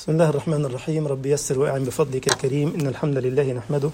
بسم الله الرحمن الرحيم رب يسر وأعن بفضلك الكريم إن الحمد لله نحمده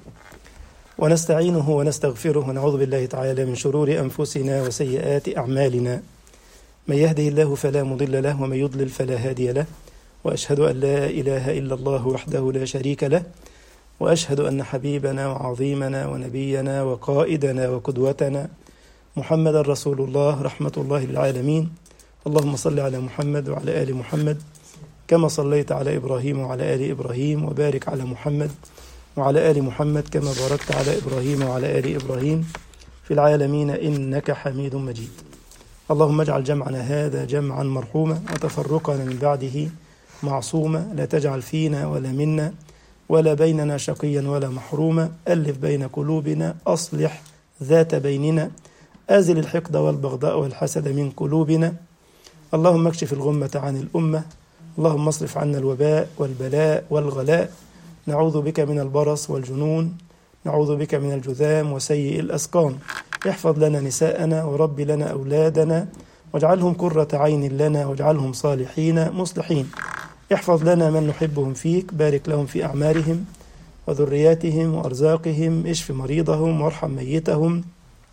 ونستعينه ونستغفره ونعوذ بالله تعالى من شرور أنفسنا وسيئات أعمالنا من يهده الله فلا مضل له ومن يضلل فلا هادي له وأشهد أن لا إله إلا الله وحده لا شريك له وأشهد أن حبيبنا وعظيمنا ونبينا وقائدنا وقدوتنا محمد رسول الله رحمة الله للعالمين اللهم صل على محمد وعلى آل محمد كما صليت على إبراهيم وعلى آل إبراهيم وبارك على محمد وعلى آل محمد كما باركت على إبراهيم وعلى آل إبراهيم في العالمين إنك حميد مجيد اللهم اجعل جمعنا هذا جمعا مرحوما وتفرقنا من بعده معصوما لا تجعل فينا ولا منا ولا بيننا شقيا ولا محروما ألف بين قلوبنا أصلح ذات بيننا أزل الحقد والبغضاء والحسد من قلوبنا اللهم اكشف الغمة عن الأمة اللهم اصرف عنا الوباء والبلاء والغلاء نعوذ بك من البرص والجنون نعوذ بك من الجذام وسيء الأسقام احفظ لنا نساءنا ورب لنا أولادنا واجعلهم قرة عين لنا واجعلهم صالحين مصلحين احفظ لنا من نحبهم فيك بارك لهم في أعمارهم وذرياتهم وأرزاقهم اشف مريضهم وارحم ميتهم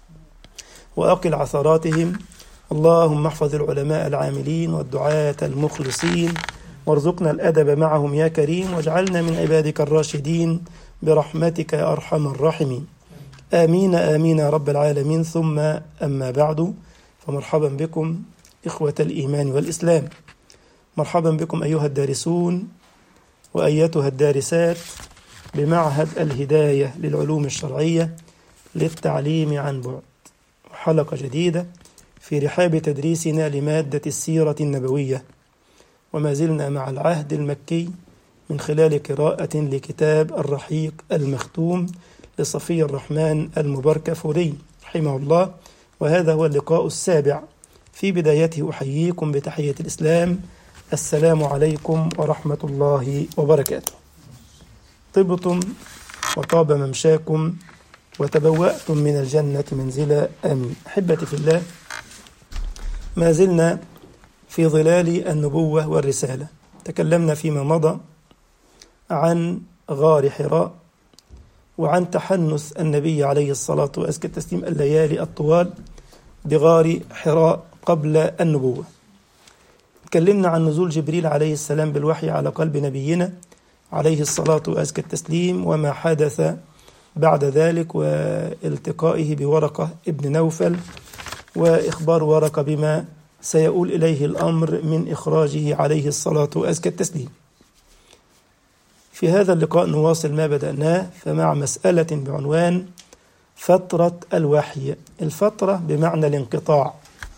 وأقل عثراتهم اللهم احفظ العلماء العاملين والدعاة المخلصين وارزقنا الأدب معهم يا كريم واجعلنا من عبادك الراشدين برحمتك يا أرحم الراحمين آمين آمين يا رب العالمين ثم أما بعد فمرحبا بكم إخوة الإيمان والإسلام مرحبا بكم أيها الدارسون وأيتها الدارسات بمعهد الهداية للعلوم الشرعية للتعليم عن بعد حلقة جديدة في رحاب تدريسنا لمادة السيرة النبوية وما زلنا مع العهد المكي من خلال قراءة لكتاب الرحيق المختوم لصفي الرحمن المبركفوري رحمه الله وهذا هو اللقاء السابع في بدايته أحييكم بتحية الإسلام السلام عليكم ورحمة الله وبركاته طبتم وطاب ممشاكم وتبوأتم من الجنة منزلا آمين أحبتي في الله ما زلنا في ظلال النبوة والرسالة تكلمنا فيما مضى عن غار حراء وعن تحنث النبي عليه الصلاة وأزكى التسليم الليالي الطوال بغار حراء قبل النبوة تكلمنا عن نزول جبريل عليه السلام بالوحي على قلب نبينا عليه الصلاة وأزكى التسليم وما حدث بعد ذلك والتقائه بورقة ابن نوفل وإخبار ورقة بما سيؤول إليه الأمر من إخراجه عليه الصلاة وأزكى التسليم في هذا اللقاء نواصل ما بدأناه فمع مسألة بعنوان فترة الوحي الفترة بمعنى الانقطاع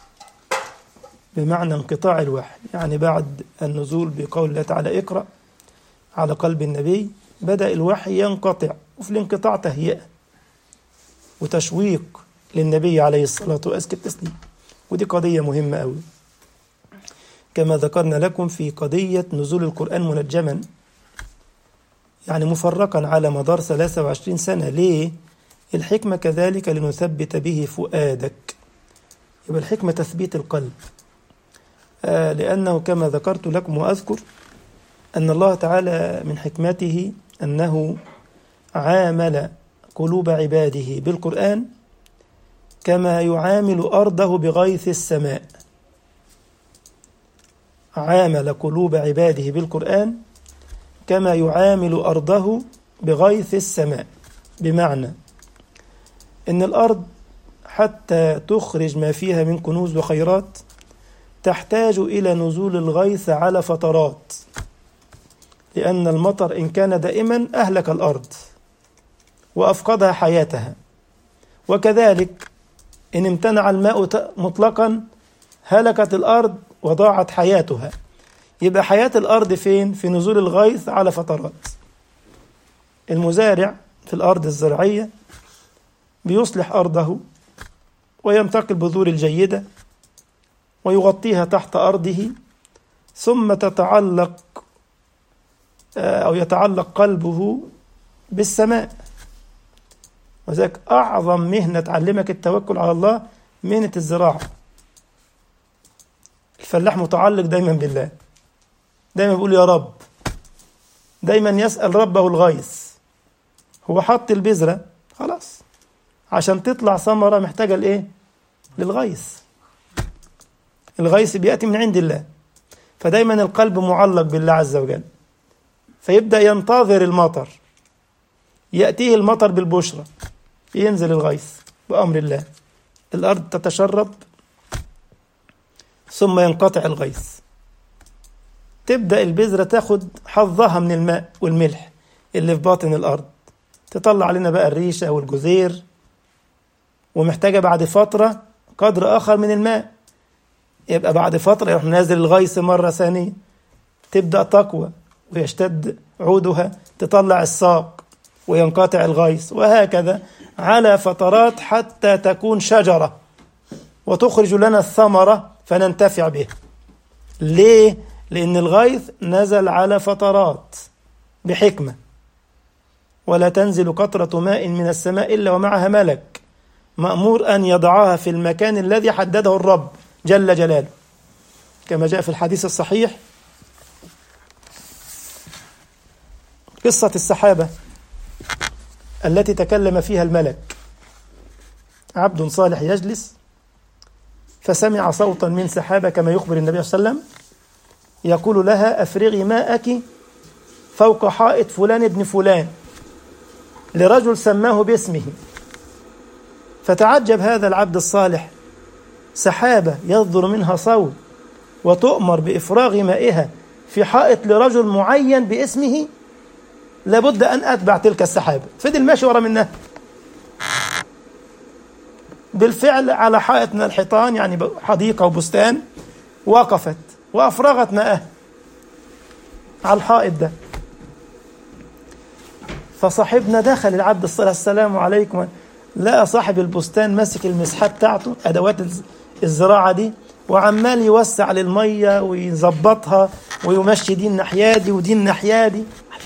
بمعنى انقطاع الوحي يعني بعد النزول بقول الله تعالى اقرأ على قلب النبي بدأ الوحي ينقطع وفي الانقطاع تهيئة وتشويق للنبي عليه الصلاة وأزكى التسليم ودي قضية مهمة أوي كما ذكرنا لكم في قضية نزول القرآن منجما يعني مفرقا على مدار 23 سنة ليه؟ الحكمة كذلك لنثبت به فؤادك يبقى الحكمة تثبيت القلب آه لأنه كما ذكرت لكم وأذكر أن الله تعالى من حكمته أنه عامل قلوب عباده بالقرآن كما يعامل أرضه بغيث السماء عامل قلوب عباده بالقرآن كما يعامل أرضه بغيث السماء بمعنى إن الأرض حتى تخرج ما فيها من كنوز وخيرات تحتاج إلى نزول الغيث على فترات لأن المطر إن كان دائما أهلك الأرض وأفقدها حياتها وكذلك إن امتنع الماء مطلقا هلكت الأرض وضاعت حياتها يبقى حياة الأرض فين؟ في نزول الغيث على فترات المزارع في الأرض الزراعية بيصلح أرضه وينتقي البذور الجيدة ويغطيها تحت أرضه ثم تتعلق أو يتعلق قلبه بالسماء وذلك أعظم مهنة تعلمك التوكل على الله مهنة الزراعة الفلاح متعلق دايما بالله دايما بيقول يا رب دايما يسأل ربه الغيث هو حط البذرة خلاص عشان تطلع ثمرة محتاجة لإيه؟ للغيث الغيث بيأتي من عند الله فدايما القلب معلق بالله عز وجل فيبدأ ينتظر المطر يأتيه المطر بالبشرى ينزل الغيث بأمر الله الأرض تتشرب ثم ينقطع الغيث تبدأ البذرة تاخد حظها من الماء والملح اللي في باطن الأرض تطلع لنا بقى الريشة والجزير ومحتاجة بعد فترة قدر آخر من الماء يبقى بعد فترة يروح نازل الغيث مرة ثانية تبدأ تقوى ويشتد عودها تطلع الساق وينقطع الغيث وهكذا على فترات حتى تكون شجرة وتخرج لنا الثمرة فننتفع بها ليه؟ لأن الغيث نزل على فترات بحكمة ولا تنزل قطرة ماء من السماء إلا ومعها ملك مأمور أن يضعها في المكان الذي حدده الرب جل جلاله كما جاء في الحديث الصحيح قصة السحابة التي تكلم فيها الملك عبد صالح يجلس فسمع صوتا من سحابة كما يخبر النبي صلى الله عليه وسلم يقول لها أفرغي ماءك فوق حائط فلان ابن فلان لرجل سماه باسمه فتعجب هذا العبد الصالح سحابة يصدر منها صوت وتؤمر بإفراغ مائها في حائط لرجل معين باسمه لابد أن أتبع تلك السحابة فضل ماشي ورا منها بالفعل على حائط من الحيطان يعني حديقة وبستان وقفت وأفرغت ماءها على الحائط ده فصاحبنا دخل العبد الصلاة السلام عليكم لقى صاحب البستان ماسك المسحة بتاعته أدوات الزراعة دي وعمال يوسع للمية ويظبطها ويمشي دي الناحية دي ودي الناحية دي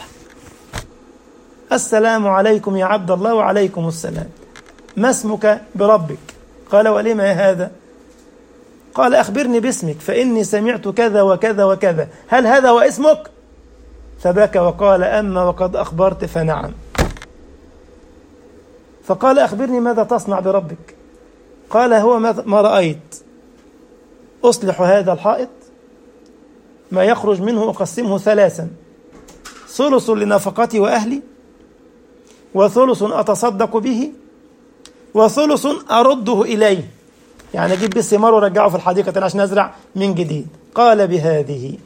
السلام عليكم يا عبد الله وعليكم السلام ما اسمك بربك قال ولما يا هذا قال أخبرني باسمك فإني سمعت كذا وكذا وكذا هل هذا هو اسمك فبكى وقال أما وقد أخبرت فنعم فقال أخبرني ماذا تصنع بربك قال هو ما رأيت أصلح هذا الحائط ما يخرج منه أقسمه ثلاثا ثلث لنفقتي وأهلي وثلث أتصدق به وثلث أرده إليه يعني أجيب بيه الثمار وأرجعه في الحديقة عشان أزرع من جديد قال بهذه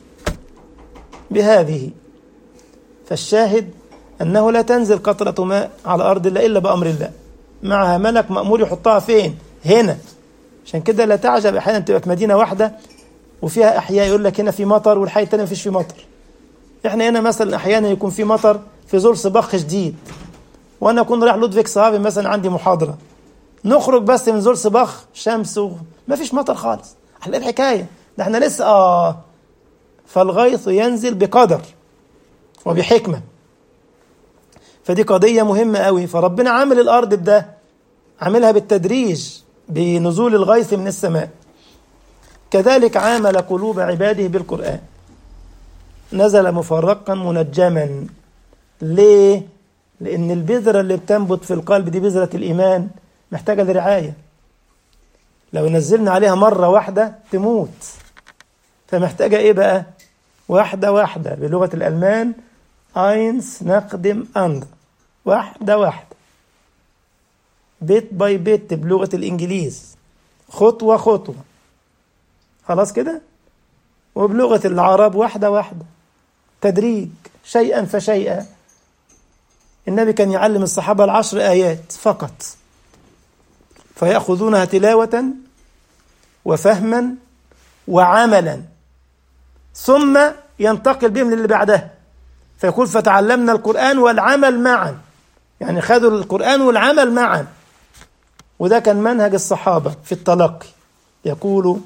بهذه فالشاهد أنه لا تنزل قطرة ماء على الأرض إلا إلا بأمر الله معها ملك مأمور يحطها فين هنا عشان كده لا تعجب أحيانا تبقى في مدينة واحدة وفيها أحياء يقول لك هنا في مطر والحي التاني مفيش فيه مطر إحنا هنا مثلا أحيانا يكون في مطر في زول صباح شديد وأنا أكون رايح لودفيك صحابي مثلا عندي محاضرة نخرج بس من زول صباح شمس ومفيش مطر خالص احنا الحكاية ده احنا لسه آه فالغيث ينزل بقدر وبحكمة فدي قضية مهمة قوي فربنا عامل الأرض بده عاملها بالتدريج بنزول الغيث من السماء كذلك عامل قلوب عباده بالقرآن نزل مفرقا منجما ليه؟ لأن البذرة اللي بتنبت في القلب دي بذرة الإيمان محتاجة لرعاية لو نزلنا عليها مرة واحدة تموت فمحتاجة إيه بقى؟ واحدة واحدة بلغة الألمان اينس نقدم أند واحدة واحدة بيت باي بيت بلغة الإنجليز خطوة خطوة خلاص كده وبلغة العرب واحدة واحدة تدريج شيئا فشيئا النبي كان يعلم الصحابة العشر آيات فقط فيأخذونها تلاوة وفهما وعملا ثم ينتقل بهم للي بعدها فيقول فتعلمنا القرآن والعمل معا يعني خدوا القرآن والعمل معا وده كان منهج الصحابة في التلقي يقول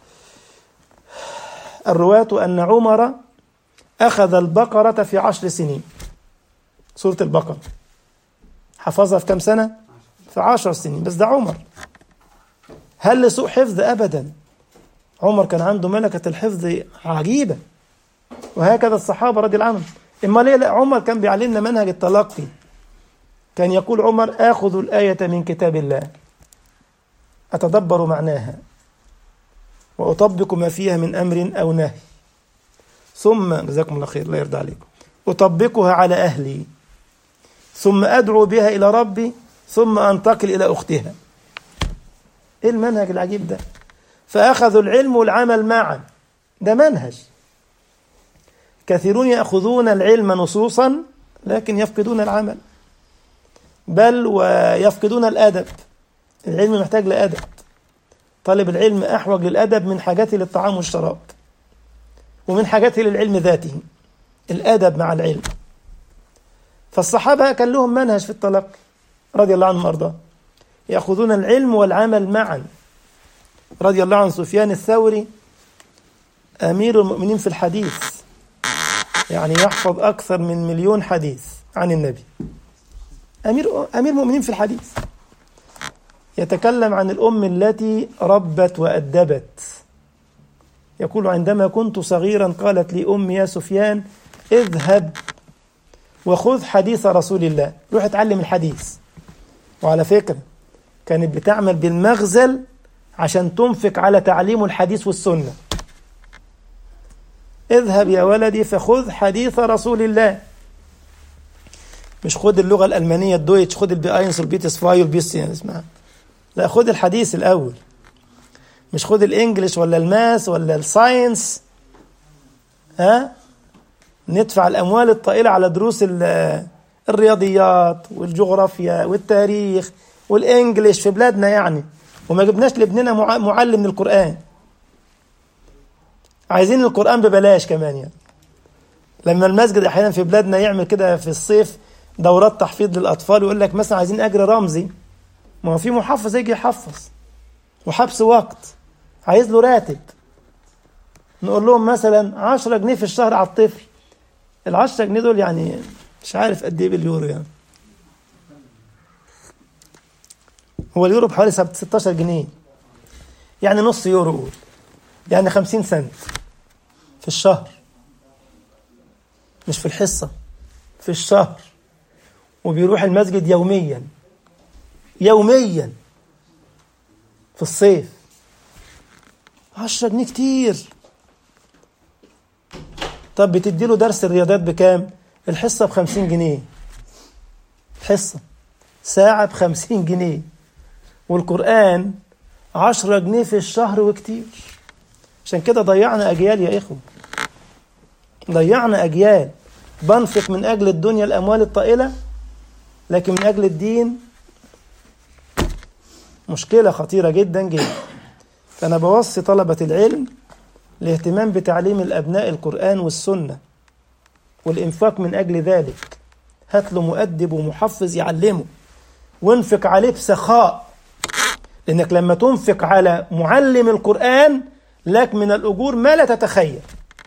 الرواة أن عمر أخذ البقرة في عشر سنين سورة البقرة حفظها في كم سنة؟ في عشر سنين بس ده عمر هل لسوء حفظ أبدا عمر كان عنده ملكة الحفظ عجيبة وهكذا الصحابة رضي الله عنهم امال ليه لا عمر كان بيعلمنا منهج التلقي كان يقول عمر اخذ الايه من كتاب الله اتدبر معناها واطبق ما فيها من امر او نهي ثم جزاكم الله خير الله يرضى عليكم اطبقها على اهلي ثم ادعو بها الى ربي ثم انتقل الى اختها ايه المنهج العجيب ده فاخذوا العلم والعمل معا ده منهج كثيرون ياخذون العلم نصوصا لكن يفقدون العمل بل ويفقدون الادب العلم محتاج لادب طالب العلم احوج للادب من حاجته للطعام والشراب ومن حاجته للعلم ذاته الادب مع العلم فالصحابه كان لهم منهج في التلقي رضي الله عنهم وارضاه ياخذون العلم والعمل معا رضي الله عن سفيان الثوري امير المؤمنين في الحديث يعني يحفظ اكثر من مليون حديث عن النبي امير امير المؤمنين في الحديث يتكلم عن الام التي ربت وادبت يقول عندما كنت صغيرا قالت لي امي يا سفيان اذهب وخذ حديث رسول الله روح اتعلم الحديث وعلى فكره كانت بتعمل بالمغزل عشان تنفق على تعليم الحديث والسنه اذهب يا ولدي فخذ حديث رسول الله مش خد اللغه الالمانيه الدويتش خد البي اينس والبيتس فاي والبيس يعني اسمها لا خد الحديث الاول مش خد الانجليش ولا الماس ولا الساينس ها ندفع الاموال الطائله على دروس الرياضيات والجغرافيا والتاريخ والانجليش في بلادنا يعني وما جبناش لابننا معلم للقران عايزين القران ببلاش كمان يعني لما المسجد احيانا في بلادنا يعمل كده في الصيف دورات تحفيظ للاطفال ويقول لك مثلا عايزين اجر رمزي ما هو في محفظ يجي يحفظ وحبس وقت عايز له راتب نقول لهم مثلا 10 جنيه في الشهر على الطفل ال 10 جنيه دول يعني مش عارف قد ايه باليورو يعني هو اليورو بحوالي 16 جنيه يعني نص يورو قول يعني 50 سنت في الشهر مش في الحصة في الشهر وبيروح المسجد يوميا يوميا في الصيف عشرة جنيه كتير طب بتدي له درس الرياضات بكام الحصة بخمسين جنيه حصة ساعة بخمسين جنيه والقرآن عشرة جنيه في الشهر وكتير عشان كده ضيعنا أجيال يا إخوة ضيعنا أجيال بنفق من أجل الدنيا الأموال الطائلة لكن من أجل الدين مشكلة خطيرة جدا جدا فأنا بوصي طلبة العلم الاهتمام بتعليم الأبناء القرآن والسنة والإنفاق من أجل ذلك هات له مؤدب ومحفظ يعلمه وانفق عليه بسخاء لأنك لما تنفق على معلم القرآن لك من الأجور ما لا تتخيل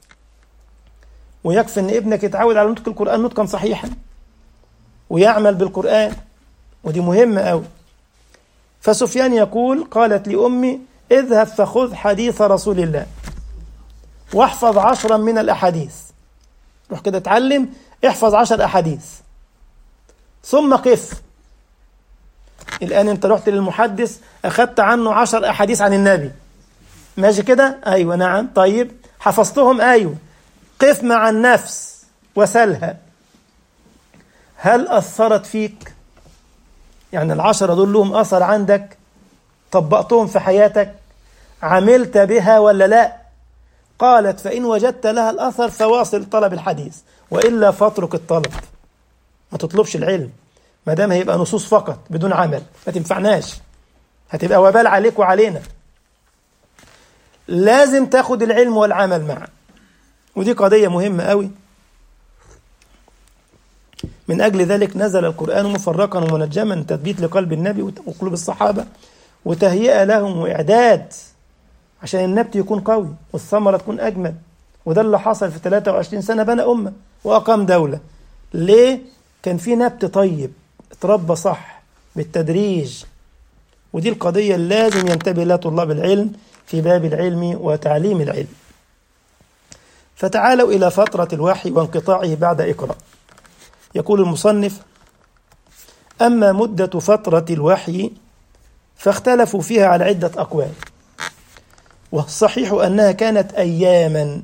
ويكفي أن ابنك يتعود على نطق القرآن نطقا صحيحا ويعمل بالقرآن ودي مهمة أوي فسفيان يقول قالت لأمي اذهب فخذ حديث رسول الله واحفظ عشرا من الأحاديث روح كده اتعلم احفظ عشر أحاديث ثم قف الآن أنت رحت للمحدث أخذت عنه عشر أحاديث عن النبي ماشي كده أيوة نعم طيب حفظتهم أيوة قف مع النفس وسلها هل أثرت فيك يعني العشرة دول لهم أثر عندك طبقتهم في حياتك عملت بها ولا لا قالت فإن وجدت لها الأثر فواصل طلب الحديث وإلا فاترك الطلب ما تطلبش العلم ما دام هيبقى نصوص فقط بدون عمل ما تنفعناش هتبقى وبال عليك وعلينا لازم تاخد العلم والعمل معا ودي قضية مهمة قوي من أجل ذلك نزل القرآن مفرقا ومنجما تثبيت لقلب النبي وقلوب الصحابة وتهيئة لهم وإعداد عشان النبت يكون قوي والثمرة تكون أجمل وده اللي حصل في 23 سنة بنى أمة وأقام دولة ليه؟ كان في نبت طيب اتربى صح بالتدريج ودي القضية اللي لازم ينتبه لها طلاب العلم في باب العلم وتعليم العلم فتعالوا إلى فترة الوحي وانقطاعه بعد إقراء يقول المصنف أما مدة فترة الوحي فاختلفوا فيها على عدة أقوال والصحيح أنها كانت أياما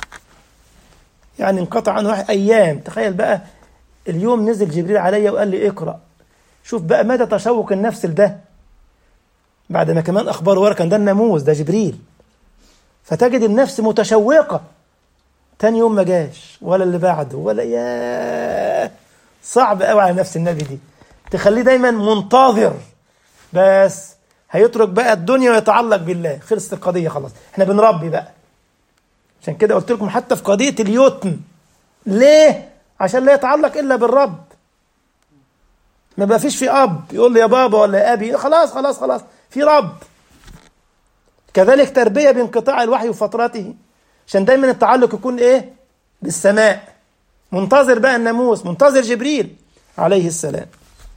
يعني انقطع عنه واحد أيام تخيل بقى اليوم نزل جبريل عليا وقال لي اقرأ شوف بقى مدى تشوق النفس لده بعد ما كمان أخبار ورا كان ده الناموس ده جبريل فتجد النفس متشوقة تاني يوم ما جاش ولا اللي بعده ولا يا صعب قوي على نفس النبي دي تخليه دايما منتظر بس هيترك بقى الدنيا ويتعلق بالله خلصت القضية خلاص احنا بنربي بقى عشان كده قلت لكم حتى في قضية اليتم ليه عشان لا يتعلق إلا بالرب ما بقى فيش في أب يقول لي يا بابا ولا يا أبي خلاص خلاص خلاص في رب كذلك تربية بانقطاع الوحي وفترته عشان دايما التعلق يكون ايه بالسماء منتظر بقى الناموس منتظر جبريل عليه السلام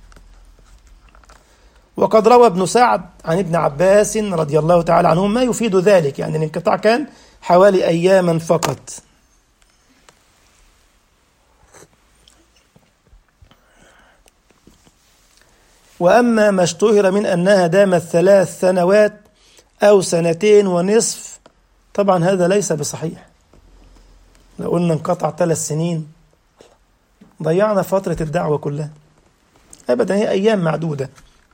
وقد روى ابن سعد عن ابن عباس رضي الله تعالى عنهم ما يفيد ذلك يعني الانقطاع كان حوالي أياما فقط وأما ما اشتهر من أنها دامت ثلاث سنوات أو سنتين ونصف طبعا هذا ليس بصحيح لو قلنا انقطع ثلاث سنين ضيعنا فترة الدعوة كلها أبدا هي أيام معدودة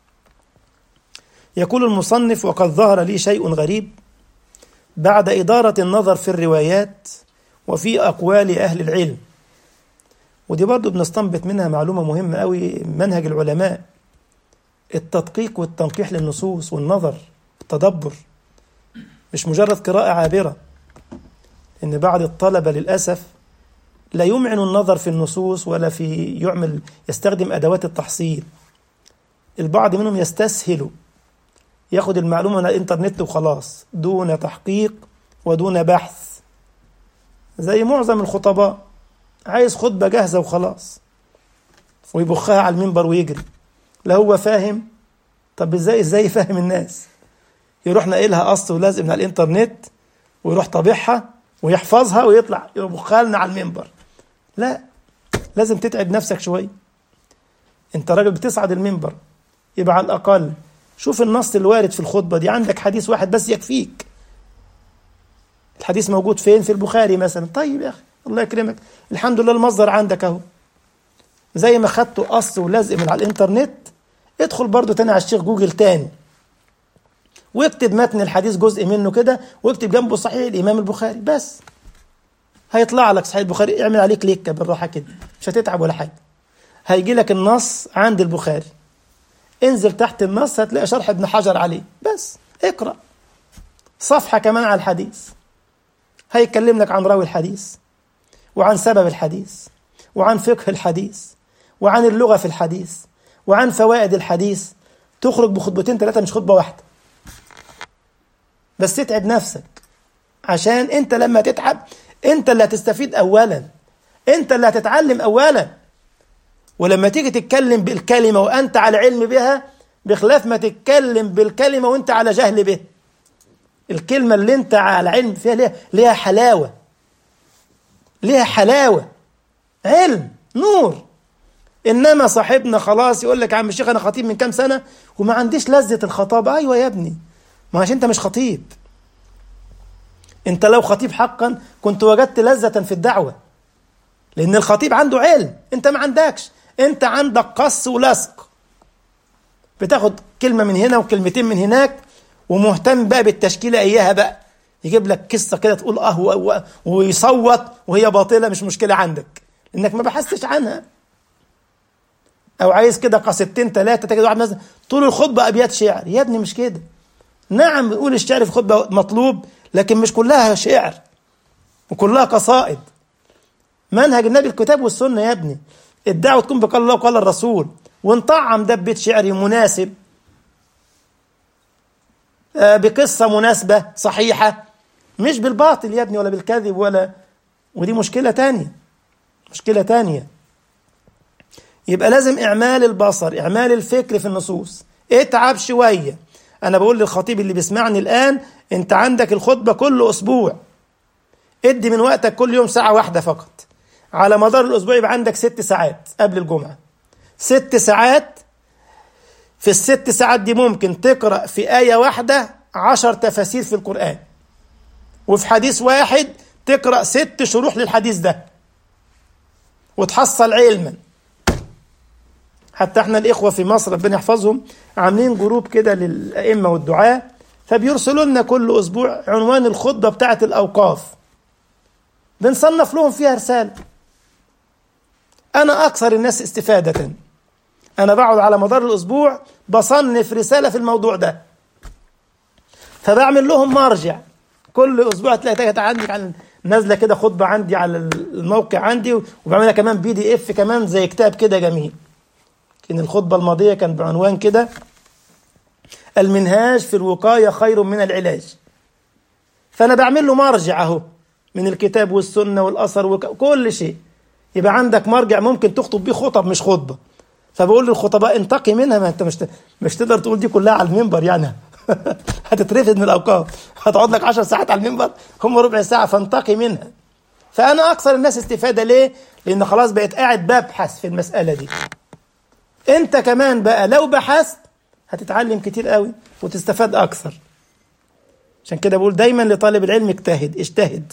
يقول المصنف وقد ظهر لي شيء غريب بعد إدارة النظر في الروايات وفي أقوال أهل العلم ودي برضو بنستنبط منها معلومة مهمة قوي منهج العلماء التدقيق والتنقيح للنصوص والنظر التدبر مش مجرد قراءة عابرة إن بعض الطلبة للأسف لا يمعن النظر في النصوص ولا في يعمل يستخدم أدوات التحصيل البعض منهم يستسهل ياخد المعلومة من الإنترنت وخلاص دون تحقيق ودون بحث زي معظم الخطباء عايز خطبة جاهزة وخلاص ويبخها على المنبر ويجري لا هو فاهم طب ازاي ازاي يفهم الناس يروح ناقلها قص ولازق من على الانترنت ويروح طابعها ويحفظها ويطلع يبخها لنا على المنبر لا لازم تتعب نفسك شويه انت راجل بتصعد المنبر يبقى على الاقل شوف النص الوارد في الخطبه دي عندك حديث واحد بس يكفيك الحديث موجود فين في البخاري مثلا طيب يا اخي الله يكرمك الحمد لله المصدر عندك اهو زي ما خدته قص ولزق من على الانترنت ادخل برضو تاني على الشيخ جوجل تاني واكتب متن الحديث جزء منه كده واكتب جنبه صحيح الامام البخاري بس هيطلع لك صحيح البخاري اعمل عليه كليك بالراحه كده مش هتتعب ولا حاجه هيجي لك النص عند البخاري انزل تحت النص هتلاقي شرح ابن حجر عليه بس اقرا صفحه كمان على الحديث هيكلم لك عن راوي الحديث وعن سبب الحديث وعن فقه الحديث وعن اللغه في الحديث وعن فوائد الحديث تخرج بخطبتين ثلاثه مش خطبه واحده بس تتعب نفسك عشان انت لما تتعب انت اللي هتستفيد اولا انت اللي هتتعلم اولا ولما تيجي تتكلم بالكلمه وانت على علم بها بخلاف ما تتكلم بالكلمه وانت على جهل بها الكلمه اللي انت على علم فيها ليها, ليها حلاوه ليها حلاوه علم نور انما صاحبنا خلاص يقول لك يا عم الشيخ انا خطيب من كام سنه وما عنديش لذه الخطابه ايوه يا ابني ما عشان انت مش خطيب انت لو خطيب حقا كنت وجدت لذة في الدعوة لان الخطيب عنده علم انت ما عندكش انت عندك قص ولصق بتاخد كلمة من هنا وكلمتين من هناك ومهتم بقى بالتشكيلة اياها بقى يجيب لك قصة كده تقول اه ويصوت وهي باطلة مش مشكلة عندك انك ما بحثتش عنها او عايز كده قصيدتين ثلاثة تجد واحد مثلا طول الخطبة ابيات شعر يا ابني مش كده نعم بنقول الشعر في خطبة مطلوب لكن مش كلها شعر وكلها قصائد منهج النبي الكتاب والسنة يا ابني الدعوة تكون بقال الله وقال الرسول ونطعم ده ببيت شعري مناسب بقصة مناسبة صحيحة مش بالباطل يا ابني ولا بالكذب ولا ودي مشكلة تانية مشكلة تانية يبقى لازم إعمال البصر إعمال الفكر في النصوص اتعب شوية أنا بقول للخطيب اللي بيسمعني الآن أنت عندك الخطبة كل أسبوع ادي من وقتك كل يوم ساعة واحدة فقط على مدار الأسبوع يبقى عندك ست ساعات قبل الجمعة ست ساعات في الست ساعات دي ممكن تقرأ في آية واحدة عشر تفاسير في القرآن وفي حديث واحد تقرأ ست شروح للحديث ده وتحصل علما حتى احنا الإخوة في مصر ربنا يحفظهم عاملين جروب كده للأئمة والدعاة فبيرسلوا لنا كل أسبوع عنوان الخطبة بتاعة الأوقاف بنصنف لهم فيها رسالة أنا أكثر الناس استفادة أنا بقعد على مدار الأسبوع بصنف رسالة في الموضوع ده فبعمل لهم مرجع كل أسبوع تلاقي عندي عن نازلة كده خطبة عندي على الموقع عندي وبعملها كمان بي دي اف كمان زي كتاب كده جميل إن الخطبة الماضية كان بعنوان كده المنهاج في الوقاية خير من العلاج فأنا بعمل له مرجع أهو من الكتاب والسنة والأثر وكل شيء يبقى عندك مرجع ممكن تخطب بيه خطب مش خطبة فبقول للخطباء انتقي منها ما انت مش مش تقدر تقول دي كلها على المنبر يعني هتترفد من الاوقاف هتقعد لك 10 ساعات على المنبر هم ربع ساعه فانتقي منها فانا اكثر الناس استفاده ليه؟ لان خلاص بقيت قاعد ببحث في المساله دي انت كمان بقى لو بحثت هتتعلم كتير قوي وتستفاد اكثر عشان كده بقول دايما لطالب العلم اجتهد اجتهد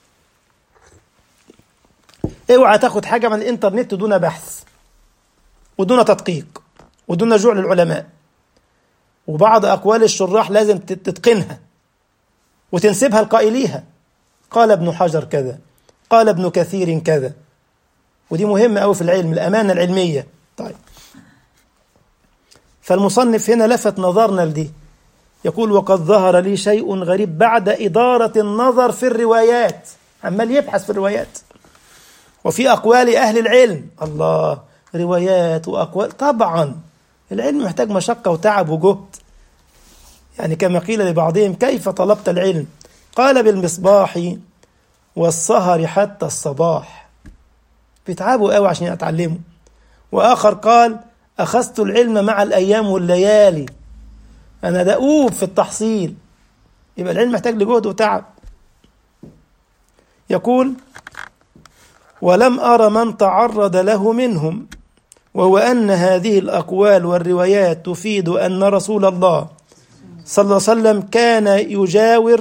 اوعى تاخد حاجه من الانترنت دون بحث ودون تدقيق ودون رجوع للعلماء وبعض أقوال الشراح لازم تتقنها وتنسبها لقائليها قال ابن حجر كذا قال ابن كثير كذا ودي مهمة أوي في العلم الأمانة العلمية طيب فالمصنف هنا لفت نظرنا لدي يقول وقد ظهر لي شيء غريب بعد إدارة النظر في الروايات عمال يبحث في الروايات وفي أقوال أهل العلم الله روايات وأقوال طبعا العلم محتاج مشقة وتعب وجهد يعني كما قيل لبعضهم كيف طلبت العلم قال بالمصباح والسهر حتى الصباح بيتعبوا قوي عشان يتعلموا وآخر قال أخذت العلم مع الأيام والليالي أنا دؤوب في التحصيل يبقى العلم محتاج لجهد وتعب يقول ولم أر من تعرض له منهم وهو أن هذه الأقوال والروايات تفيد أن رسول الله صلى الله عليه وسلم كان يجاور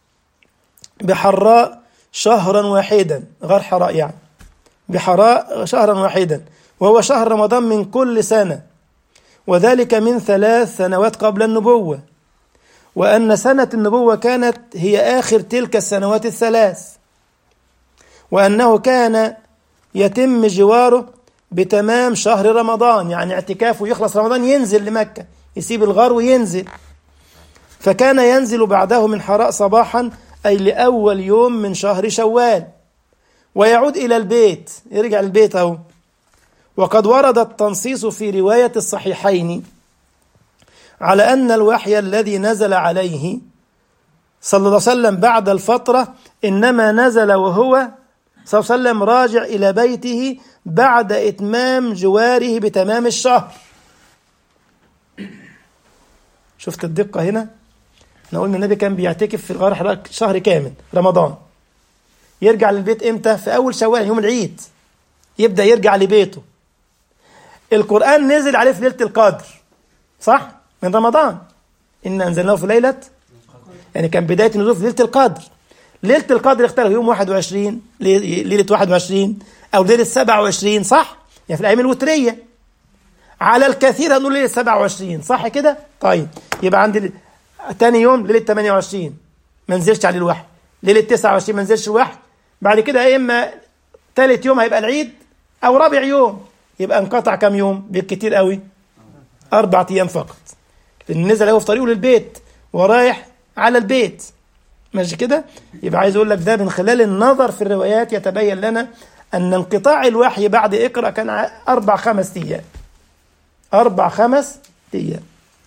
بحراء شهرا واحدا غير حراء يعني بحراء شهرا واحدا وهو شهر رمضان من كل سنة وذلك من ثلاث سنوات قبل النبوة وأن سنة النبوة كانت هي آخر تلك السنوات الثلاث وأنه كان يتم جواره بتمام شهر رمضان يعني اعتكافه يخلص رمضان ينزل لمكة يسيب الغار وينزل فكان ينزل بعده من حراء صباحا أي لأول يوم من شهر شوال ويعود إلى البيت يرجع البيت أهو وقد ورد التنصيص في رواية الصحيحين على أن الوحي الذي نزل عليه صلى الله عليه وسلم بعد الفترة إنما نزل وهو صلى الله عليه وسلم راجع إلى بيته بعد إتمام جواره بتمام الشهر شفت الدقة هنا احنا قلنا النبي كان بيعتكف في الغار حراء شهر كامل رمضان يرجع للبيت امتى في اول شوال يوم العيد يبدا يرجع لبيته القران نزل عليه في ليله القدر صح من رمضان ان انزلناه في ليله يعني كان بدايه نزول في ليله القدر ليله القدر اختلف يوم 21 ليله 21 او ليله 27 صح يعني في الايام الوتريه على الكثير هنقول ليله 27 صح كده طيب يبقى عندي تاني يوم ليله 28 ما نزلش عليه الوحي ليله 29 ما نزلش الوحي بعد كده يا اما ثالث يوم هيبقى العيد او رابع يوم يبقى انقطع كام يوم بالكتير قوي اربع ايام فقط نزل هو في طريقه للبيت ورايح على البيت ماشي كده يبقى عايز اقول لك ده من خلال النظر في الروايات يتبين لنا ان انقطاع الوحي بعد اقرا كان اربع خمس ايام اربع خمس ايام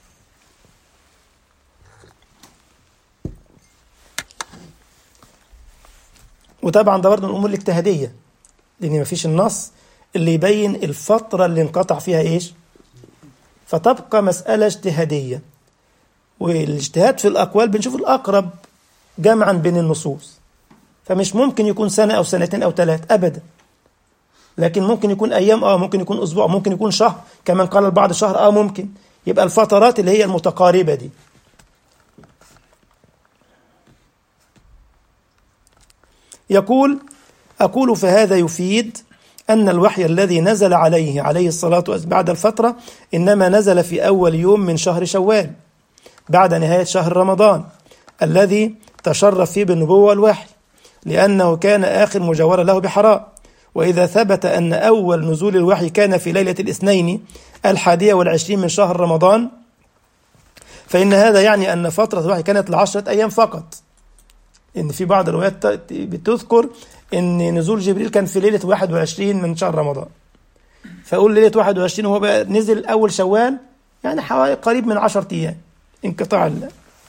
وطبعا ده برضه من الامور الاجتهاديه لان مفيش النص اللي يبين الفتره اللي انقطع فيها ايش فتبقى مساله اجتهاديه والاجتهاد في الاقوال بنشوف الاقرب جمعا بين النصوص فمش ممكن يكون سنة أو سنتين أو ثلاث أبدا لكن ممكن يكون أيام آه ممكن يكون أسبوع ممكن يكون شهر كمان قال البعض شهر آه ممكن يبقى الفترات اللي هي المتقاربة دي يقول أقول فهذا يفيد أن الوحي الذي نزل عليه عليه الصلاة والسلام بعد الفترة إنما نزل في أول يوم من شهر شوال بعد نهاية شهر رمضان الذي تشرف فيه بالنبوة والوحي لأنه كان آخر مجاورة له بحراء وإذا ثبت أن أول نزول الوحي كان في ليلة الاثنين الحادية والعشرين من شهر رمضان فإن هذا يعني أن فترة الوحي كانت لعشرة أيام فقط إن في بعض الروايات بتذكر إن نزول جبريل كان في ليلة 21 من شهر رمضان فأقول ليلة 21 وهو بقى نزل أول شوال يعني حوالي قريب من 10 أيام انقطاع الله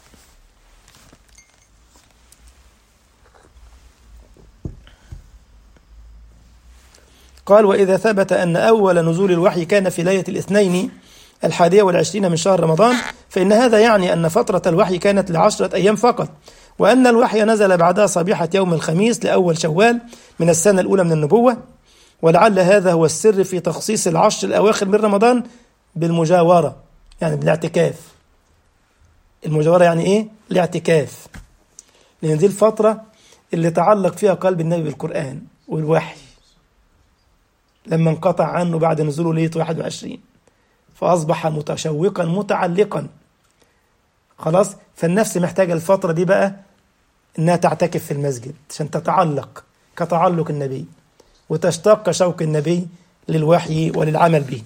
قال وإذا ثبت أن أول نزول الوحي كان في ليلة الاثنين الحادية والعشرين من شهر رمضان فإن هذا يعني أن فترة الوحي كانت لعشرة أيام فقط وأن الوحي نزل بعدها صبيحة يوم الخميس لأول شوال من السنة الأولى من النبوة ولعل هذا هو السر في تخصيص العشر الأواخر من رمضان بالمجاورة يعني بالاعتكاف المجاورة يعني إيه؟ الاعتكاف لأن دي الفترة اللي تعلق فيها قلب النبي بالقرآن والوحي لما انقطع عنه بعد نزوله ليلة 21 فأصبح متشوقا متعلقا خلاص فالنفس محتاجة الفترة دي بقى إنها تعتكف في المسجد عشان تتعلق كتعلق النبي وتشتاق كشوق النبي للوحي وللعمل به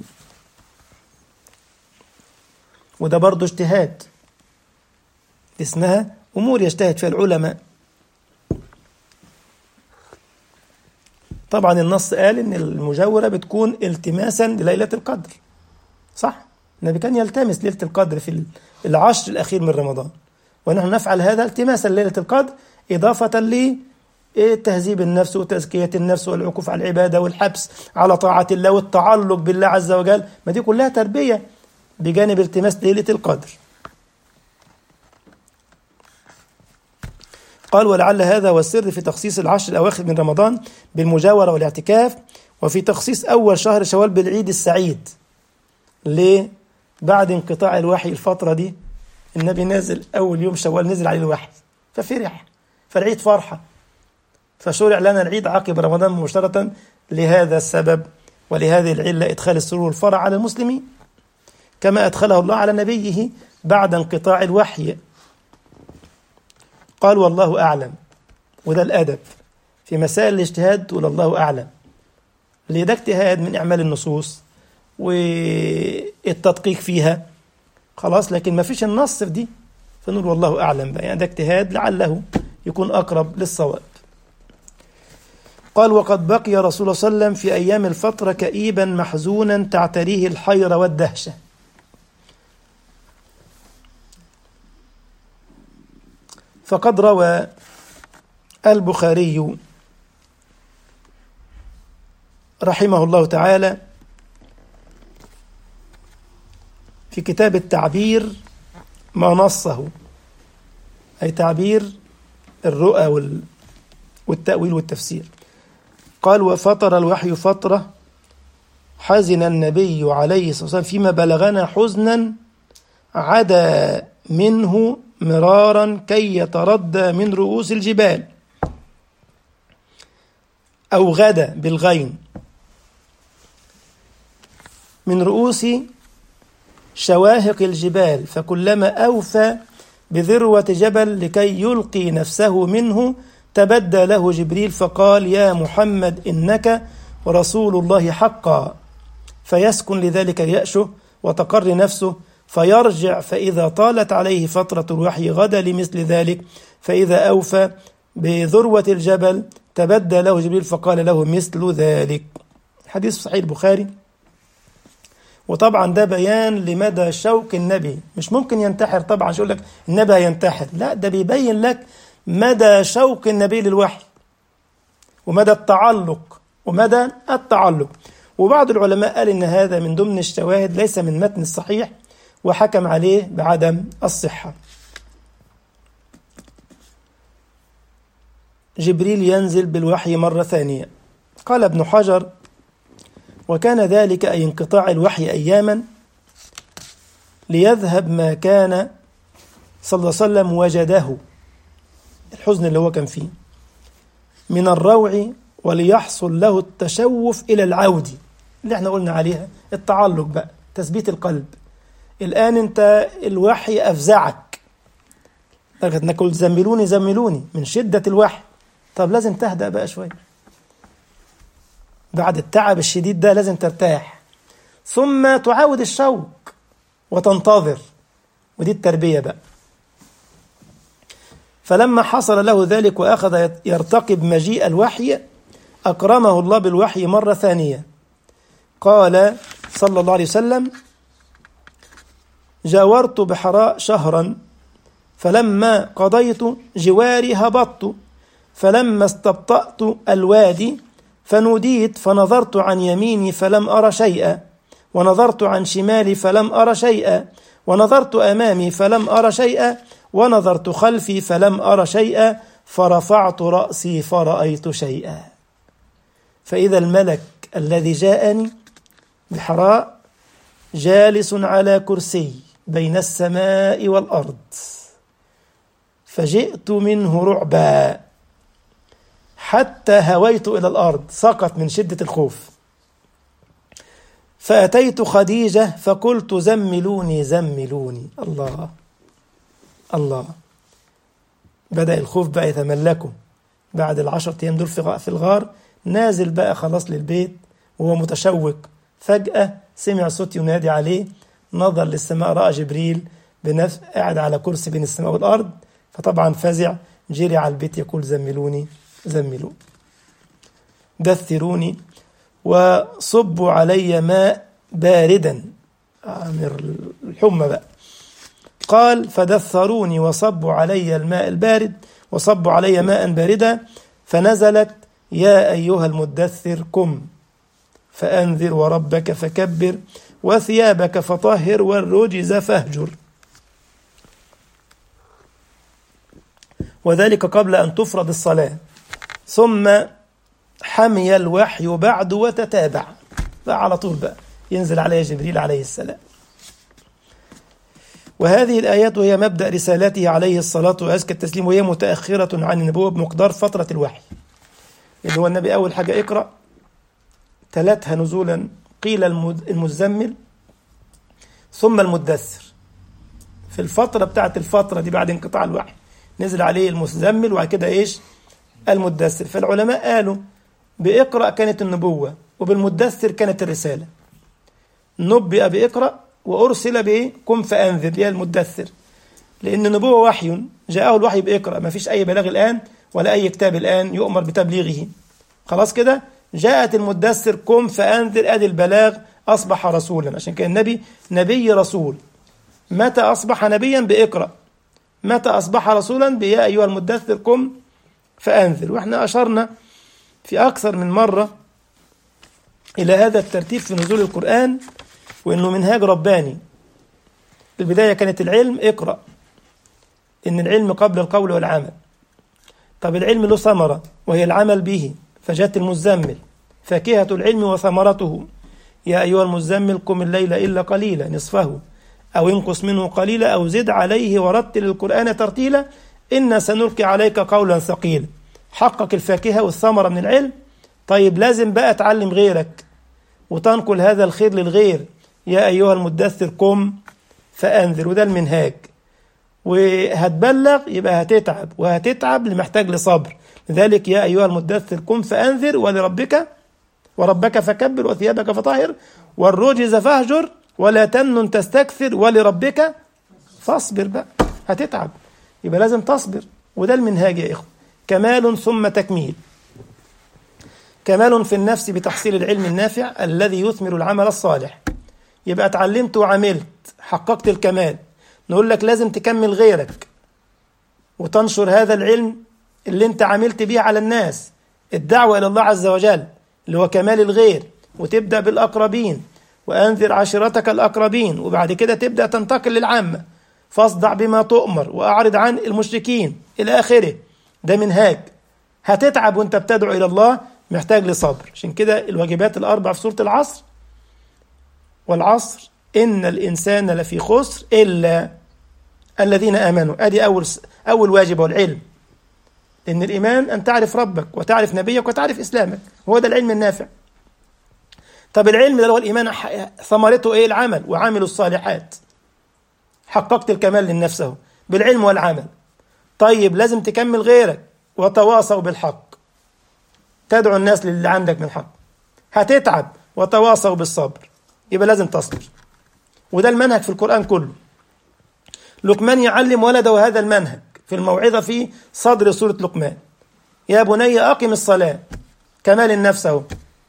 وده برضه اجتهاد اسمها أمور يجتهد فيها العلماء طبعا النص قال ان المجاورة بتكون التماسا لليلة القدر صح النبي كان يلتمس ليلة القدر في العشر الأخير من رمضان ونحن نفعل هذا التماسا ليلة القدر إضافة لتهذيب النفس وتزكية النفس والعكوف على العبادة والحبس على طاعة الله والتعلق بالله عز وجل ما دي كلها تربية بجانب التماس ليلة القدر قال ولعل هذا هو السر في تخصيص العشر الأواخر من رمضان بالمجاورة والاعتكاف وفي تخصيص أول شهر شوال بالعيد السعيد ليه؟ بعد انقطاع الوحي الفترة دي النبي نازل أول يوم شوال نزل عليه الوحي ففرح فالعيد فرحة فشرع لنا العيد عقب رمضان مباشرة لهذا السبب ولهذه العلة إدخال السرور والفرح على المسلمين كما أدخله الله على نبيه بعد انقطاع الوحي قال والله أعلم وده الأدب في مسائل الاجتهاد تقول الله أعلم اللي ده اجتهاد من إعمال النصوص والتدقيق فيها خلاص لكن ما فيش النص في دي فنقول والله أعلم بقى يعني ده اجتهاد لعله يكون أقرب للصواب قال وقد بقي رسول الله صلى الله عليه وسلم في أيام الفترة كئيبا محزونا تعتريه الحيرة والدهشة فقد روى البخاري رحمه الله تعالى في كتاب التعبير ما نصه أي تعبير الرؤى والتأويل والتفسير قال وفطر الوحي فترة حزن النبي عليه الصلاة والسلام فيما بلغنا حزنا عدا منه مرارا كي يتردى من رؤوس الجبال أو غدا بالغين من رؤوس شواهق الجبال فكلما أوفى بذروة جبل لكي يلقي نفسه منه تبدى له جبريل فقال يا محمد إنك رسول الله حقا فيسكن لذلك يأشه وتقر نفسه فيرجع فإذا طالت عليه فترة الوحي غدا لمثل ذلك فإذا أوفى بذروة الجبل تبدى له جبريل فقال له مثل ذلك حديث صحيح البخاري وطبعا ده بيان لمدى شوق النبي مش ممكن ينتحر طبعا يقول لك النبي هينتحر لا ده بيبين لك مدى شوق النبي للوحي ومدى التعلق ومدى التعلق وبعض العلماء قال ان هذا من ضمن الشواهد ليس من متن الصحيح وحكم عليه بعدم الصحة جبريل ينزل بالوحي مرة ثانية قال ابن حجر وكان ذلك أي انقطاع الوحي أياما ليذهب ما كان صلى الله عليه وسلم وجده الحزن اللي هو كان فيه من الروع وليحصل له التشوف إلى العود اللي احنا قلنا عليها التعلق بقى تثبيت القلب الآن أنت الوحي أفزعك لغاية انك قلت زملوني زملوني من شدة الوحي طب لازم تهدأ بقى شوية بعد التعب الشديد ده لازم ترتاح ثم تعاود الشوق وتنتظر ودي التربية بقى فلما حصل له ذلك وأخذ يرتقب مجيء الوحي أكرمه الله بالوحي مرة ثانية قال صلى الله عليه وسلم جاورت بحراء شهرا فلما قضيت جواري هبطت فلما استبطأت الوادي فنوديت فنظرت عن يميني فلم أر شيئا ونظرت عن شمالي فلم أر شيئا ونظرت أمامي فلم أر شيئا ونظرت خلفي فلم أر شيئا فرفعت رأسي فرأيت شيئا فإذا الملك الذي جاءني بحراء جالس على كرسي بين السماء والأرض فجئت منه رعبا حتى هويت إلى الأرض سقط من شدة الخوف فأتيت خديجة فقلت زملوني زملوني الله الله بدأ الخوف بقى يتملكه بعد العشر أيام دول في الغار نازل بقى خلاص للبيت وهو متشوق فجأة سمع صوت ينادي عليه نظر للسماء رأى جبريل بنفس قاعد على كرسي بين السماء والأرض فطبعا فزع جري على البيت يقول زملوني زملوني دثروني وصبوا علي ماء باردا من الحمى بقى قال فدثروني وصبوا علي الماء البارد وصبوا علي ماء باردا فنزلت يا أيها المدثر قم فأنذر وربك فكبر وثيابك فطهر والرجز فاهجر وذلك قبل أن تفرض الصلاة ثم حمي الوحي بعد وتتابع بقى على طول بقى ينزل عليه جبريل عليه السلام وهذه الآيات وهي مبدأ رسالته عليه الصلاة وأزكى التسليم وهي متأخرة عن النبوة بمقدار فترة الوحي اللي هو النبي أول حاجة اقرأ تلتها نزولا قيل المزمل ثم المدثر في الفترة بتاعت الفترة دي بعد انقطاع الوحي نزل عليه المزمل وبعد كده ايش المدثر فالعلماء قالوا بإقرأ كانت النبوة وبالمدثر كانت الرسالة نبئ بإقرأ وأرسل بإيه قم فأنذر يا المدثر لأن النبوة وحي جاءه الوحي بإقرأ ما فيش أي بلاغ الآن ولا أي كتاب الآن يؤمر بتبليغه خلاص كده جاءت المدثر قم فأنذر أدي البلاغ أصبح رسولا عشان كان النبي نبي رسول متى أصبح نبيا بإقرأ متى أصبح رسولا بيا أيها المدثر قم فأنذر وإحنا أشرنا في أكثر من مرة إلى هذا الترتيب في نزول القرآن وإنه منهاج رباني في البداية كانت العلم اقرأ إن العلم قبل القول والعمل طب العلم له ثمرة وهي العمل به فجاءت المزمل فاكهة العلم وثمرته يا أيها المزمل قم الليل إلا قليلا نصفه أو انقص منه قليلا أو زد عليه ورتل القرآن ترتيلا إنا سنلقي عليك قولا ثقيلا حقق الفاكهة والثمرة من العلم طيب لازم بقى تعلم غيرك وتنقل هذا الخير للغير يا أيها المدثر قم فأنذر وده المنهاج وهتبلغ يبقى هتتعب وهتتعب لمحتاج لصبر لذلك يا أيها المدثر قم فأنذر ولربك وربك فكبر وثيابك فطهر والرجز فاهجر ولا تمنن تستكثر ولربك فاصبر بقى هتتعب يبقى لازم تصبر وده المنهاج يا إخوة كمال ثم تكميل كمال في النفس بتحصيل العلم النافع الذي يثمر العمل الصالح يبقى اتعلمت وعملت حققت الكمال نقول لك لازم تكمل غيرك وتنشر هذا العلم اللي انت عملت بيه على الناس الدعوة إلى الله عز وجل اللي هو كمال الغير وتبدأ بالأقربين وأنذر عشيرتك الأقربين وبعد كده تبدأ تنتقل للعامة فاصدع بما تؤمر وأعرض عن المشركين إلى آخره ده منهاج هتتعب وانت بتدعو الى الله محتاج لصبر عشان كده الواجبات الاربع في سوره العصر والعصر ان الانسان لفي خسر الا الذين امنوا ادي اول اول واجب هو العلم ان الايمان ان تعرف ربك وتعرف نبيك وتعرف اسلامك هو ده العلم النافع طب العلم ده اللي هو الايمان ثمرته ايه العمل وعامل الصالحات حققت الكمال للنفس اهو بالعلم والعمل طيب لازم تكمل غيرك وتواصوا بالحق تدعو الناس للي عندك من حق هتتعب وتواصوا بالصبر يبقى لازم تصبر وده المنهج في القرآن كله لقمان يعلم ولده هذا المنهج في الموعظة في صدر سورة لقمان يا بني أقم الصلاة كمال النفس أهو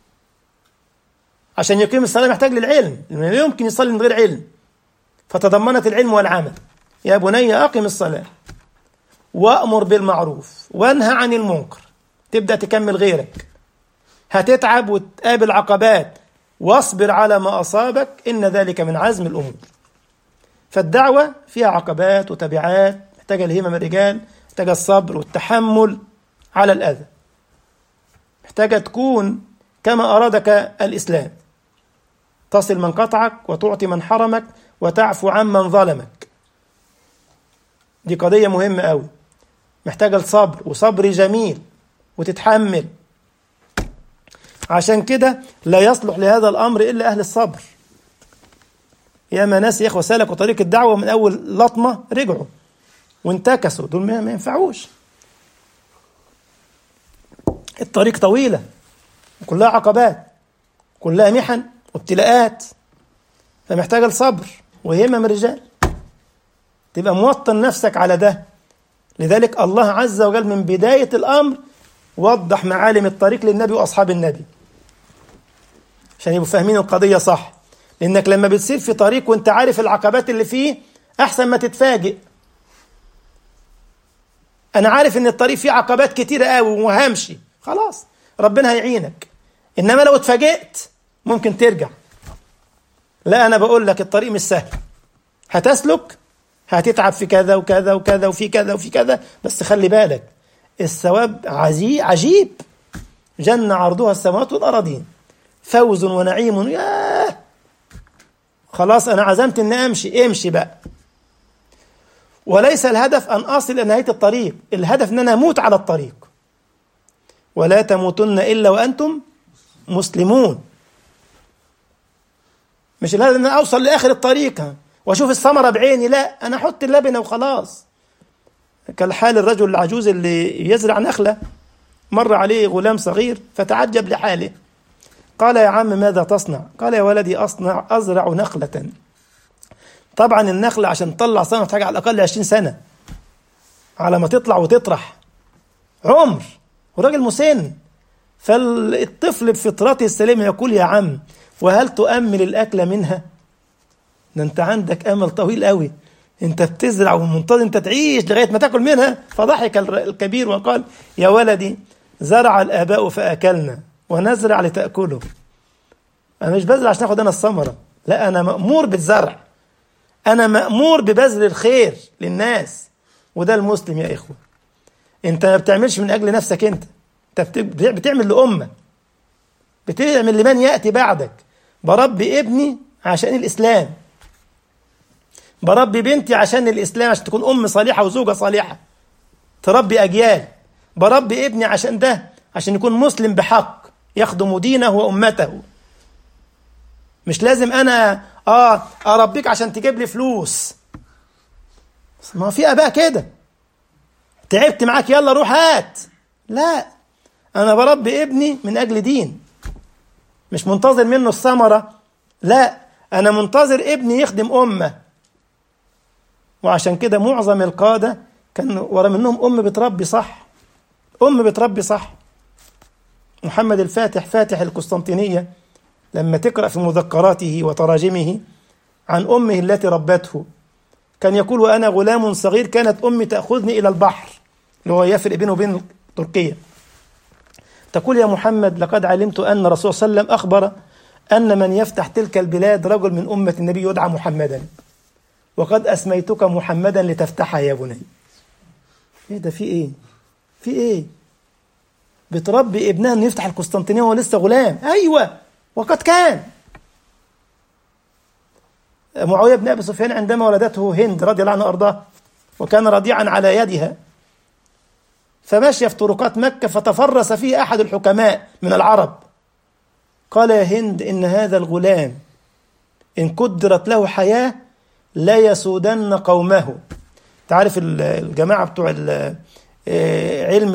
عشان يقيم الصلاة محتاج للعلم لا يمكن يصلي من غير علم فتضمنت العلم والعمل يا بني أقم الصلاة وأمر بالمعروف وانهى عن المنكر تبدأ تكمل غيرك هتتعب وتقابل عقبات واصبر على ما أصابك إن ذلك من عزم الأمور فالدعوة فيها عقبات وتبعات محتاجة الهمة من الرجال محتاجة الصبر والتحمل على الأذى محتاجة تكون كما أرادك الإسلام تصل من قطعك وتعطي من حرمك وتعفو عمن ظلمك دي قضية مهمة أوي محتاجة الصبر وصبر جميل وتتحمل عشان كده لا يصلح لهذا الأمر إلا أهل الصبر ياما ناس يا إخوة سلكوا طريق الدعوة من أول لطمة رجعوا وانتكسوا دول ما ينفعوش الطريق طويلة وكلها عقبات كلها محن وابتلاءات فمحتاجة الصبر وهمة من الرجال تبقى موطن نفسك على ده لذلك الله عز وجل من بداية الأمر وضح معالم الطريق للنبي وأصحاب النبي عشان يبقوا فاهمين القضية صح لأنك لما بتسير في طريق وانت عارف العقبات اللي فيه أحسن ما تتفاجئ أنا عارف إن الطريق فيه عقبات كتيرة قوي وهمشي خلاص ربنا هيعينك إنما لو اتفاجئت ممكن ترجع لا أنا بقول لك الطريق مش سهل هتسلك هتتعب في كذا وكذا وكذا وفي كذا وفي كذا بس خلي بالك الثواب عجيب عجيب جنة عرضها السماوات والأراضين فوز ونعيم ياه خلاص أنا عزمت إني أمشي امشي بقى وليس الهدف أن أصل إلى نهاية الطريق الهدف أن أنا أموت على الطريق ولا تموتن إلا وأنتم مسلمون مش الهدف أن أنا أوصل لآخر الطريق واشوف الثمره بعيني لا انا احط اللبنه وخلاص كالحال الرجل العجوز اللي يزرع نخله مر عليه غلام صغير فتعجب لحاله قال يا عم ماذا تصنع قال يا ولدي اصنع ازرع نخله طبعا النخله عشان تطلع ثمره تحتاج على الاقل 20 سنه على ما تطلع وتطرح عمر وراجل مسن فالطفل بفطرته السليمه يقول يا عم وهل تؤمل الاكل منها ده انت عندك امل طويل قوي انت بتزرع ومنتظر انت تعيش لغايه ما تاكل منها فضحك الكبير وقال يا ولدي زرع الاباء فاكلنا ونزرع لتاكله انا مش بزرع عشان اخد انا الثمره لا انا مامور بالزرع انا مامور ببذل الخير للناس وده المسلم يا اخوه انت ما بتعملش من اجل نفسك انت انت بتعمل لامه بتعمل لمن ياتي بعدك بربي ابني عشان الاسلام بربي بنتي عشان الإسلام عشان تكون أم صالحة وزوجة صالحة تربي أجيال بربي ابني عشان ده عشان يكون مسلم بحق يخدم دينه وأمته مش لازم أنا آه أربيك عشان تجيب لي فلوس ما في آباء كده تعبت معاك يلا روح هات لا أنا بربي ابني من أجل دين مش منتظر منه الثمرة لا أنا منتظر ابني يخدم أمه وعشان كده معظم القادة كان ورا منهم أم بتربي صح أم بتربي صح محمد الفاتح فاتح القسطنطينية لما تقرأ في مذكراته وتراجمه عن أمه التي ربته كان يقول وأنا غلام صغير كانت أمي تأخذني إلى البحر اللي هو يفرق بينه وبين تركيا تقول يا محمد لقد علمت أن الرسول صلى الله عليه وسلم أخبر أن من يفتح تلك البلاد رجل من أمة النبي يدعى محمدا وقد أسميتك محمدا لتفتحها يا بني ايه ده في ايه في ايه بتربي ابنها انه يفتح القسطنطينيه وهو لسه غلام ايوه وقد كان معاويه بن ابي سفيان عندما ولدته هند رضي الله عنها وارضاه وكان رضيعا على يدها فمشي في طرقات مكه فتفرس فيه احد الحكماء من العرب قال يا هند ان هذا الغلام ان قدرت له حياه لا يسودن قومه تعرف الجماعه بتوع علم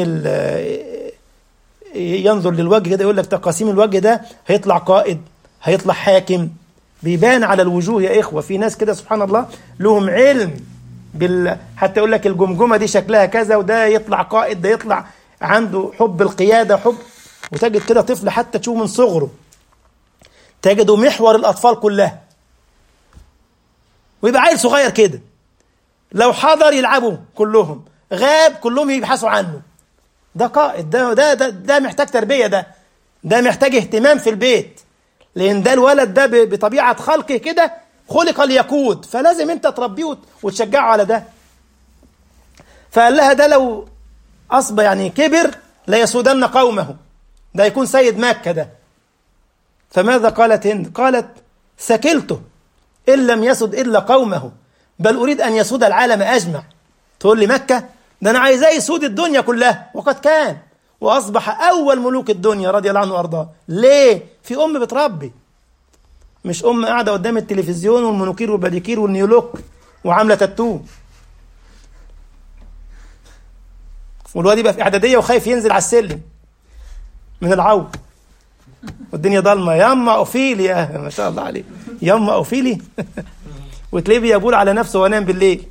ينظر للوجه كده يقول لك تقاسيم الوجه ده هيطلع قائد هيطلع حاكم بيبان على الوجوه يا اخوه في ناس كده سبحان الله لهم علم بال حتى يقول لك الجمجمه دي شكلها كذا وده يطلع قائد ده يطلع عنده حب القياده حب وتجد كده طفل حتى تشوفه من صغره تجده محور الاطفال كلها ويبقى عيل صغير كده لو حضر يلعبوا كلهم غاب كلهم يبحثوا عنه ده قائد ده ده ده, ده محتاج تربيه ده ده محتاج اهتمام في البيت لان ده الولد ده بطبيعه خلقه كده خلق ليقود فلازم انت تربيه وتشجعه على ده فقال لها ده لو اصبح يعني كبر ليسودن قومه ده يكون سيد مكه ده فماذا قالت هند قالت سكلته ان لم يسد الا قومه بل اريد ان يسود العالم اجمع تقول لي مكه ده انا عايزاه يسود الدنيا كلها وقد كان واصبح اول ملوك الدنيا رضي الله عنه وارضاه ليه في ام بتربي مش ام قاعده قدام التلفزيون والمنوكير والباديكير والنيولوك وعامله تاتو والواد يبقى في اعداديه وخايف ينزل على السلم من العو والدنيا ضلمه ياما اوفيلي يا ما شاء الله عليه ياما اوفيلي وتلاقيه بيقول على نفسه وانام بالليل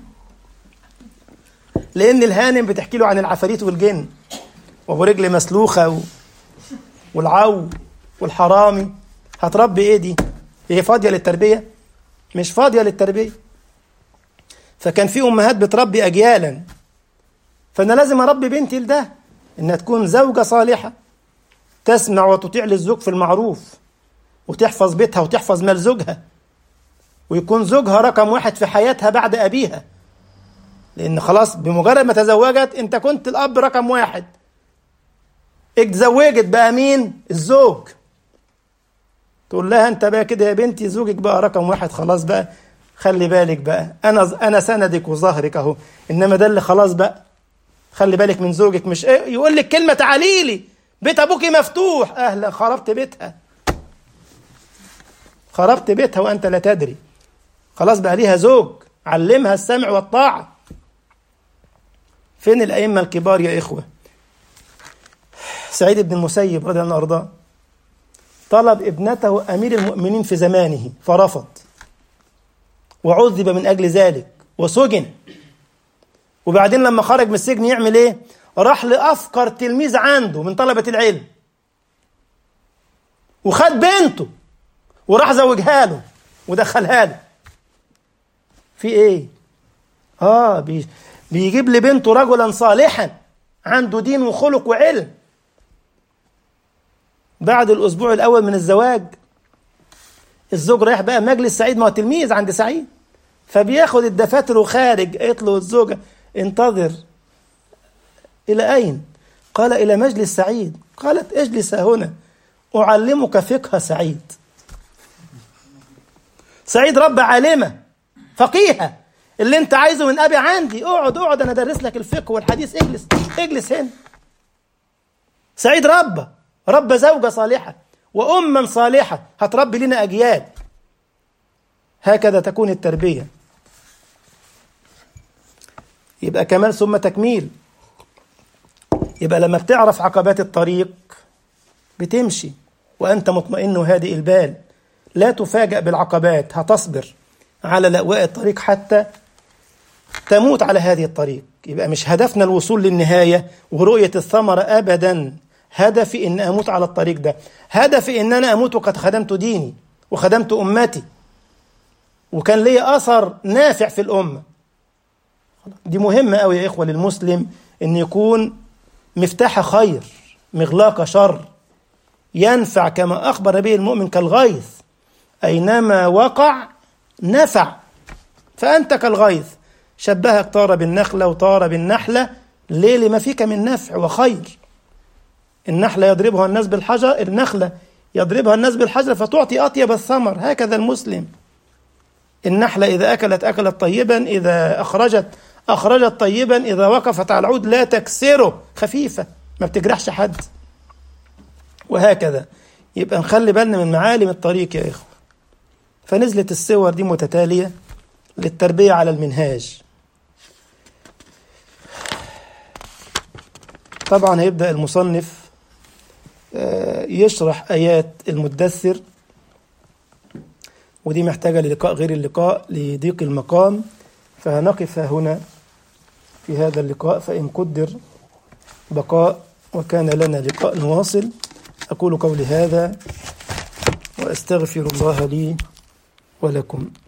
لان الهانم بتحكي له عن العفاريت والجن وابو رجل مسلوخه و... والعو والحرامي هتربي ايه دي هي فاضيه للتربيه مش فاضيه للتربيه فكان في امهات بتربي اجيالا فانا لازم اربي بنتي لده انها تكون زوجه صالحه تسمع وتطيع للزوج في المعروف وتحفظ بيتها وتحفظ مال زوجها ويكون زوجها رقم واحد في حياتها بعد ابيها لان خلاص بمجرد ما تزوجت انت كنت الاب رقم واحد اتزوجت بقى مين الزوج تقول لها انت بقى كده يا بنتي زوجك بقى رقم واحد خلاص بقى خلي بالك بقى انا انا سندك وظهرك اهو انما ده اللي خلاص بقى خلي بالك من زوجك مش ايه يقول لك كلمه تعالي لي بيت ابوكي مفتوح اهلا خربت بيتها خربت بيتها وانت لا تدري خلاص بقى ليها زوج علمها السمع والطاعه فين الائمه الكبار يا اخوه سعيد بن المسيب رضي الله عنه وارضاه طلب ابنته امير المؤمنين في زمانه فرفض وعذب من اجل ذلك وسجن وبعدين لما خرج من السجن يعمل ايه راح لافقر تلميذ عنده من طلبه العلم وخد بنته وراح زوجها له ودخلها له في ايه اه بي بيجيب لبنته رجلا صالحا عنده دين وخلق وعلم بعد الاسبوع الاول من الزواج الزوج رايح بقى مجلس سعيد ما هو تلميذ عند سعيد فبياخد الدفاتر وخارج قالت له الزوجه انتظر الى اين قال الى مجلس سعيد قالت اجلس هنا اعلمك فقه سعيد سعيد رب عالمه فقيهه اللي انت عايزه من ابي عندي اقعد اقعد انا ادرس لك الفقه والحديث اجلس اجلس هنا سعيد ربى ربى زوجة صالحة وأما صالحة هتربي لنا أجيال هكذا تكون التربية يبقى كمال ثم تكميل يبقى لما بتعرف عقبات الطريق بتمشي وأنت مطمئن هادئ البال لا تفاجأ بالعقبات هتصبر على لأواء الطريق حتى تموت على هذه الطريق يبقى مش هدفنا الوصول للنهاية ورؤية الثمرة أبدا هدفي ان اموت على الطريق ده هدفي ان انا اموت وقد خدمت ديني وخدمت امتي وكان لي اثر نافع في الامه دي مهمه قوي يا اخوه للمسلم ان يكون مفتاح خير مغلاق شر ينفع كما اخبر به المؤمن كالغيث اينما وقع نفع فانت كالغيث شبهك طار بالنخله وطار بالنحله ليه لما فيك من نفع وخير النحلة يضربها الناس بالحجر النخلة يضربها الناس بالحجر فتعطي أطيب الثمر هكذا المسلم النحلة إذا أكلت أكلت طيبا إذا أخرجت أخرجت طيبا إذا وقفت على العود لا تكسره خفيفة ما بتجرحش حد وهكذا يبقى نخلي بالنا من معالم الطريق يا إخوة فنزلت الصور دي متتالية للتربية على المنهاج طبعا هيبدأ المصنف يشرح آيات المدثر ودي محتاجة للقاء غير اللقاء لضيق المقام فنقف هنا في هذا اللقاء فإن قدر بقاء وكان لنا لقاء نواصل أقول قولي هذا وأستغفر الله لي ولكم